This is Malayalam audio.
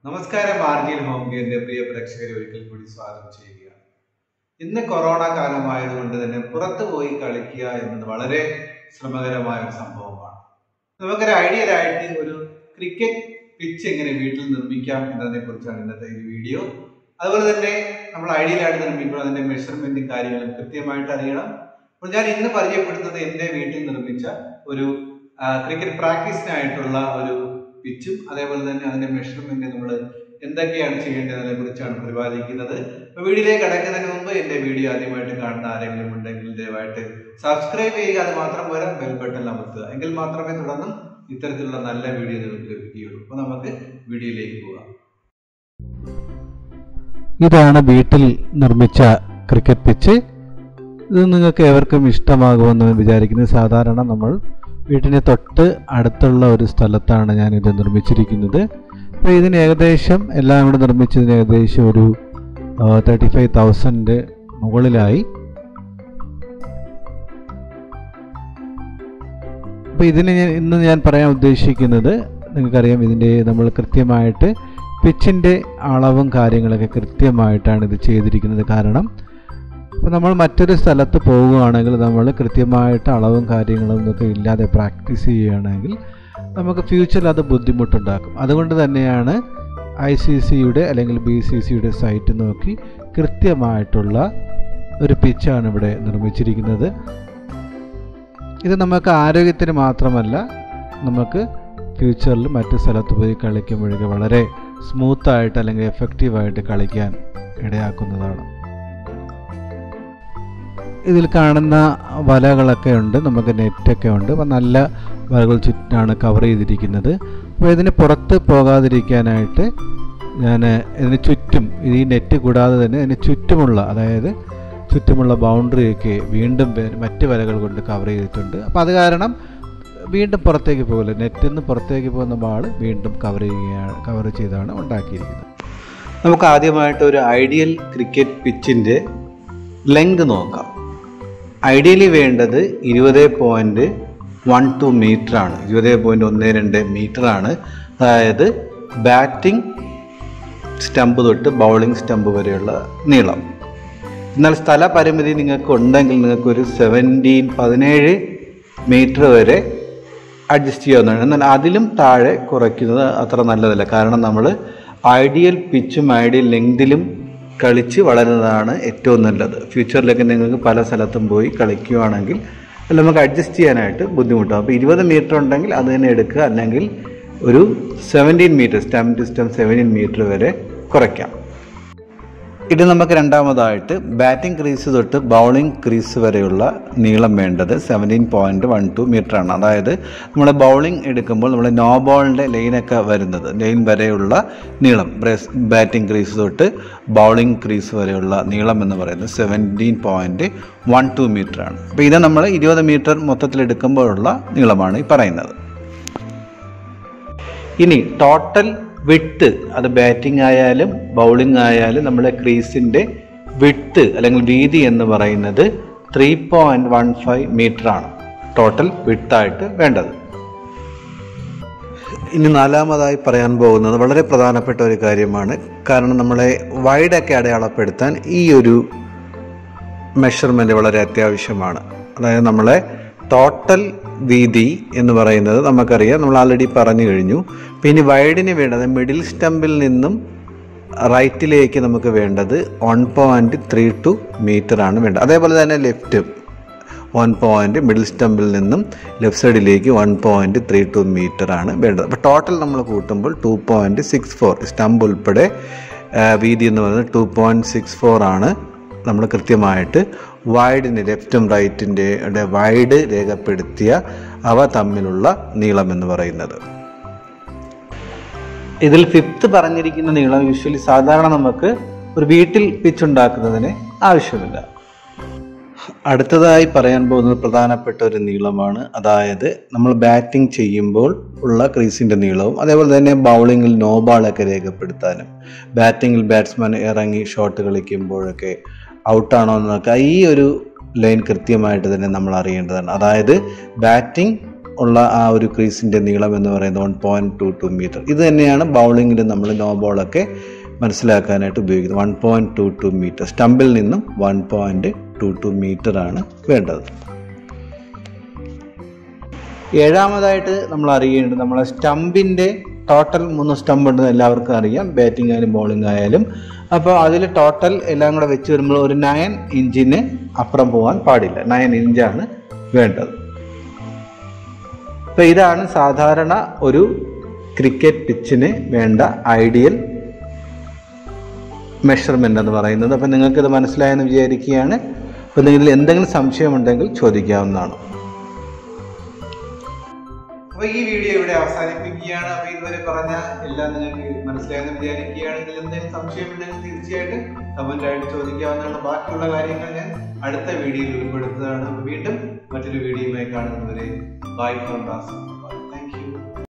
നമസ്കാരം ആർജിയൽ ഹോം കെയറിന്റെ പ്രിയ പ്രേക്ഷകരെ ഒരിക്കൽ കൂടി സ്വാഗതം ചെയ്യുകയാണ് ഇന്ന് കൊറോണ കാലമായതുകൊണ്ട് തന്നെ പുറത്തു പോയി കളിക്കുക എന്നത് വളരെ ശ്രമകരമായ ഒരു സംഭവമാണ് നമുക്കൊരു ഐഡിയൽ ആയിട്ട് ഒരു ക്രിക്കറ്റ് പിച്ച് എങ്ങനെ വീട്ടിൽ നിർമ്മിക്കാം എന്നതിനെ കുറിച്ചാണ് ഇന്നത്തെ ഈ വീഡിയോ അതുപോലെ തന്നെ നമ്മൾ ഐഡിയൽ ആയിട്ട് നിർമ്മിക്കുമ്പോൾ അതിന്റെ മെഷർമെന്റും കാര്യങ്ങളും കൃത്യമായിട്ട് അറിയണം അപ്പോൾ ഞാൻ ഇന്ന് പരിചയപ്പെടുത്തുന്നത് എൻ്റെ വീട്ടിൽ നിർമ്മിച്ച ഒരു ക്രിക്കറ്റ് പ്രാക്ടീസിനായിട്ടുള്ള ഒരു പിച്ചും അതേപോലെ തന്നെ അതിന്റെ മെഷർമെന്റ് നമ്മൾ എന്തൊക്കെയാണ് ചെയ്യേണ്ടതിനെ കുറിച്ചാണ് പ്രതിപാദിക്കുന്നത് അപ്പൊ വീഡിയോയിലേക്ക് കടക്കുന്നതിന് മുമ്പ് എന്റെ വീഡിയോ ആദ്യമായിട്ട് കാണുന്ന ആരെങ്കിലും ഉണ്ടെങ്കിൽ ദയവായിട്ട് സബ്സ്ക്രൈബ് ചെയ്യുക അത് മാത്രം പോരാ ബെൽ ബട്ടൺ അമർത്തുക എങ്കിൽ മാത്രമേ തുടർന്നും ഇത്തരത്തിലുള്ള നല്ല വീഡിയോ നിങ്ങൾക്ക് ലഭിക്കുകയുള്ളൂ അപ്പൊ നമുക്ക് വീഡിയോയിലേക്ക് പോകാം ഇതാണ് വീട്ടിൽ നിർമ്മിച്ച ക്രിക്കറ്റ് പിച്ച് ഇത് നിങ്ങൾക്ക് ഏവർക്കും ഇഷ്ടമാകുമെന്ന് വിചാരിക്കുന്നു സാധാരണ നമ്മൾ വീട്ടിന് തൊട്ട് അടുത്തുള്ള ഒരു സ്ഥലത്താണ് ഞാനിത് നിർമ്മിച്ചിരിക്കുന്നത് അപ്പോൾ ഇതിന് ഏകദേശം എല്ലാം കൂടെ നിർമ്മിച്ചതിന് ഏകദേശം ഒരു തേർട്ടി ഫൈവ് തൗസൻഡ് മുകളിലായി അപ്പോൾ ഇതിന് ഞാൻ ഇന്ന് ഞാൻ പറയാൻ ഉദ്ദേശിക്കുന്നത് നിങ്ങൾക്കറിയാം ഇതിൻ്റെ നമ്മൾ കൃത്യമായിട്ട് പിച്ചിൻ്റെ അളവും കാര്യങ്ങളൊക്കെ കൃത്യമായിട്ടാണ് ഇത് ചെയ്തിരിക്കുന്നത് കാരണം ഇപ്പോൾ നമ്മൾ മറ്റൊരു സ്ഥലത്ത് പോവുകയാണെങ്കിൽ നമ്മൾ കൃത്യമായിട്ട് അളവും കാര്യങ്ങളും ഒക്കെ ഇല്ലാതെ പ്രാക്ടീസ് ചെയ്യുകയാണെങ്കിൽ നമുക്ക് ഫ്യൂച്ചറിൽ അത് ബുദ്ധിമുട്ടുണ്ടാക്കും അതുകൊണ്ട് തന്നെയാണ് ഐ സി സിയുടെ അല്ലെങ്കിൽ ബി സി സിയുടെ സൈറ്റ് നോക്കി കൃത്യമായിട്ടുള്ള ഒരു പിച്ചാണ് ഇവിടെ നിർമ്മിച്ചിരിക്കുന്നത് ഇത് നമുക്ക് ആരോഗ്യത്തിന് മാത്രമല്ല നമുക്ക് ഫ്യൂച്ചറിൽ മറ്റു സ്ഥലത്ത് പോയി കളിക്കുമ്പോഴേക്ക് വളരെ സ്മൂത്തായിട്ട് അല്ലെങ്കിൽ എഫക്റ്റീവായിട്ട് കളിക്കാൻ ഇടയാക്കുന്നതാണ് ഇതിൽ കാണുന്ന വലകളൊക്കെ ഉണ്ട് നമുക്ക് നെറ്റൊക്കെ ഉണ്ട് അപ്പം നല്ല വലകൾ ചുറ്റാണ് കവർ ചെയ്തിരിക്കുന്നത് അപ്പോൾ ഇതിന് പുറത്ത് പോകാതിരിക്കാനായിട്ട് ഞാൻ ഇതിന് ചുറ്റും ഈ നെറ്റ് കൂടാതെ തന്നെ ഇതിന് ചുറ്റുമുള്ള അതായത് ചുറ്റുമുള്ള ബൗണ്ടറിയൊക്കെ വീണ്ടും മറ്റ് വലകൾ കൊണ്ട് കവർ ചെയ്തിട്ടുണ്ട് അപ്പോൾ അത് കാരണം വീണ്ടും പുറത്തേക്ക് പോകില്ല നെറ്റിൽ നിന്ന് പുറത്തേക്ക് പോകുന്ന ബാൾ വീണ്ടും കവർ ചെയ്യുകയാണ് കവർ ചെയ്താണ് ഉണ്ടാക്കിയിരിക്കുന്നത് നമുക്ക് ആദ്യമായിട്ട് ഒരു ഐഡിയൽ ക്രിക്കറ്റ് പിച്ചിന്റെ ലെങ്ത് നോക്കാം ഐഡിയലി വേണ്ടത് ഇരുപത് പോയിന്റ് വൺ ടു മീറ്റർ ആണ് ഇരുപത് പോയിന്റ് ഒന്ന് രണ്ട് മീറ്റർ ആണ് അതായത് ബാറ്റിംഗ് സ്റ്റമ്പ് തൊട്ട് ബൗളിംഗ് സ്റ്റമ്പ് വരെയുള്ള നീളം എന്നാൽ സ്ഥല പരിമിതി നിങ്ങൾക്ക് ഉണ്ടെങ്കിൽ നിങ്ങൾക്ക് ഒരു സെവൻറ്റീൻ പതിനേഴ് മീറ്റർ വരെ അഡ്ജസ്റ്റ് ചെയ്യാവുന്നതാണ് എന്നാൽ അതിലും താഴെ കുറയ്ക്കുന്നത് അത്ര നല്ലതല്ല കാരണം നമ്മൾ ഐഡിയൽ പിച്ചും ഐഡിയൽ ലെങ്തിലും കളിച്ച് വളരുന്നതാണ് ഏറ്റവും നല്ലത് ഫ്യൂച്ചറിലേക്ക് നിങ്ങൾക്ക് പല സ്ഥലത്തും പോയി കളിക്കുകയാണെങ്കിൽ അല്ല നമുക്ക് അഡ്ജസ്റ്റ് ചെയ്യാനായിട്ട് ബുദ്ധിമുട്ടാകും അപ്പോൾ ഇരുപത് മീറ്റർ ഉണ്ടെങ്കിൽ അത് തന്നെ എടുക്കുക അല്ലെങ്കിൽ ഒരു seventeen metre stump to stump seventeen metre വരെ കുറയ്ക്കാം ഇത് നമുക്ക് രണ്ടാമതായിട്ട് ബാറ്റിംഗ് ക്രീസ് തൊട്ട് ബൗളിംഗ് ക്രീസ് വരെയുള്ള നീളം വേണ്ടത് seventeen point one two metre ആണ് അതായത് നമ്മൾ ബൗളിംഗ് എടുക്കുമ്പോൾ നമ്മൾ നോ ബോളിൻ്റെ ലൈനൊക്കെ വരുന്നത് ലൈൻ വരെയുള്ള നീളം ബാറ്റിംഗ് ക്രീസ് തൊട്ട് ബൗളിംഗ് ക്രീസ് വരെയുള്ള നീളം എന്ന് പറയുന്നത് seventeen point one two metre ആണ് അപ്പോൾ ഇത് നമ്മൾ ഇരുപത് മീറ്റർ മൊത്തത്തിൽ എടുക്കുമ്പോഴുള്ള നീളമാണ് ഈ പറയുന്നത് ഇനി ടോട്ടൽ വിട്ട് അത് ബാറ്റിംഗ് ആയാലും ബൗളിംഗ് ആയാലും നമ്മുടെ ക്രീസിൻ്റെ വിട്ട് അല്ലെങ്കിൽ വീതി എന്ന് പറയുന്നത് three point one five metre ആണ് ടോട്ടൽ വിട്ടായിട്ട് വേണ്ടത് ഇനി നാലാമതായി പറയാൻ പോകുന്നത് വളരെ പ്രധാനപ്പെട്ട ഒരു കാര്യമാണ് കാരണം നമ്മളെ വൈഡൊക്കെ അടയാളപ്പെടുത്താൻ ഈ ഒരു മെഷർമെൻ്റ് വളരെ അത്യാവശ്യമാണ് അതായത് നമ്മളെ ടോട്ടൽ വീതി എന്ന് പറയുന്നത് നമുക്കറിയാം നമ്മൾ ആൾറെഡി പറഞ്ഞു കഴിഞ്ഞു പിന്നെ വൈഡിന് വേണ്ടത് മിഡിൽ സ്റ്റമ്പിൽ നിന്നും റൈറ്റിലേക്ക് നമുക്ക് വേണ്ടത് one point three two metre ആണ് വേണ്ടത് അതേപോലെ തന്നെ ലെഫ്റ്റ് വൺ പോയിൻറ്റ് മിഡിൽ സ്റ്റമ്പിൽ നിന്നും ലെഫ്റ്റ് സൈഡിലേക്ക് one point three two metre ആണ് വേണ്ടത് അപ്പോൾ ടോട്ടൽ നമ്മൾ കൂട്ടുമ്പോൾ two point six four stump ഉൾപ്പെടെ വീതി എന്ന് പറയുന്നത് ടു പോയിൻറ്റ് സിക്സ് ഫോർ ആണ് നമ്മൾ കൃത്യമായിട്ട് വൈഡിന് ലെഫ്റ്റും റൈറ്റിൻ്റെ വൈഡ് രേഖപ്പെടുത്തിയ അവ തമ്മിലുള്ള നീളം എന്ന് പറയുന്നത് ഇതിൽ ഫിഫ്ത്ത് പറഞ്ഞിരിക്കുന്ന നീളം യൂഷ്വലി സാധാരണ നമുക്ക് ഒരു വീട്ടിൽ പിച്ച് ഉണ്ടാക്കുന്നതിന് ആവശ്യമില്ല അടുത്തതായി പറയാൻ പോകുന്നത് പ്രധാനപ്പെട്ട ഒരു നീളമാണ് അതായത് നമ്മൾ ബാറ്റിംഗ് ചെയ്യുമ്പോൾ ഉള്ള ക്രീസിൻ്റെ നീളവും അതേപോലെ തന്നെ ബൗളിങ്ങിൽ നോ ബാളൊക്കെ രേഖപ്പെടുത്താനും ബാറ്റിങ്ങിൽ ബാറ്റ്സ്മാൻ ഇറങ്ങി ഷോട്ട് കളിക്കുമ്പോഴൊക്കെ ഔട്ടാണോ എന്നൊക്കെ ഈ ഒരു ലൈൻ കൃത്യമായിട്ട് തന്നെ നമ്മൾ അറിയേണ്ടതാണ് അതായത് ബാറ്റിംഗ് ഉള്ള ആ ഒരു ക്രീസിൻ്റെ നീളം എന്ന് പറയുന്നത് one point two two metre ഇത് തന്നെയാണ് ബൗളിങ്ങിൽ നമ്മൾ നോ ബോളൊക്കെ മനസ്സിലാക്കാനായിട്ട് ഉപയോഗിക്കുന്നത് one point two two metre സ്റ്റമ്പിൽ നിന്നും one point two two metre ആണ് വേണ്ടത് ഏഴാമതായിട്ട് നമ്മൾ അറിയേണ്ടത് നമ്മളെ സ്റ്റമ്പിൻ്റെ ടോട്ടൽ മൂന്ന് സ്റ്റമ്പ് ഉണ്ടെന്ന് എല്ലാവർക്കും അറിയാം ബാറ്റിംഗ് ആയാലും ബോളിംഗ് ആയാലും അപ്പോൾ അതിൽ ടോട്ടൽ എല്ലാം കൂടെ വെച്ച് വരുമ്പോൾ ഒരു നയൻ ഇഞ്ചിന് അപ്പുറം പോകാൻ പാടില്ല നയൻ ഇഞ്ചാണ് വേണ്ടത് അപ്പോൾ ഇതാണ് സാധാരണ ഒരു ക്രിക്കറ്റ് പിച്ചിന് വേണ്ട ഐഡിയൽ മെഷർമെൻ്റ് എന്ന് പറയുന്നത് അപ്പോൾ നിങ്ങൾക്കിത് മനസ്സിലായെന്ന് വിചാരിക്കുകയാണ് അപ്പോൾ നിങ്ങൾ എന്തെങ്കിലും സംശയമുണ്ടെങ്കിൽ ചോദിക്കാവുന്നതാണ് അപ്പോൾ ഈ വീഡിയോ ഇവിടെ അവസാനിപ്പിക്കുകയാണ് അപ്പോൾ ഇതുവരെ പറഞ്ഞ എല്ലാം നിങ്ങൾക്ക് മനസ്സിലായെന്ന് വിചാരിക്കുകയാണ് ഇതിൽ എന്തെങ്കിലും സംശയമുണ്ടെങ്കിൽ തീർച്ചയായിട്ടും കമൻ്റ് ആയിട്ട് ചോദിക്കാവുന്നതാണ് ബാക്കിയുള്ള കാര്യങ്ങൾ ഞാൻ അടുത്ത വീഡിയോയിൽ ഉൾപ്പെടുത്തുന്നതാണ് അപ്പോൾ വീണ്ടും മറ്റൊരു വീഡിയോയുമായി കാണുന്നവരെ ബൈ ഫ്രം ദാസ്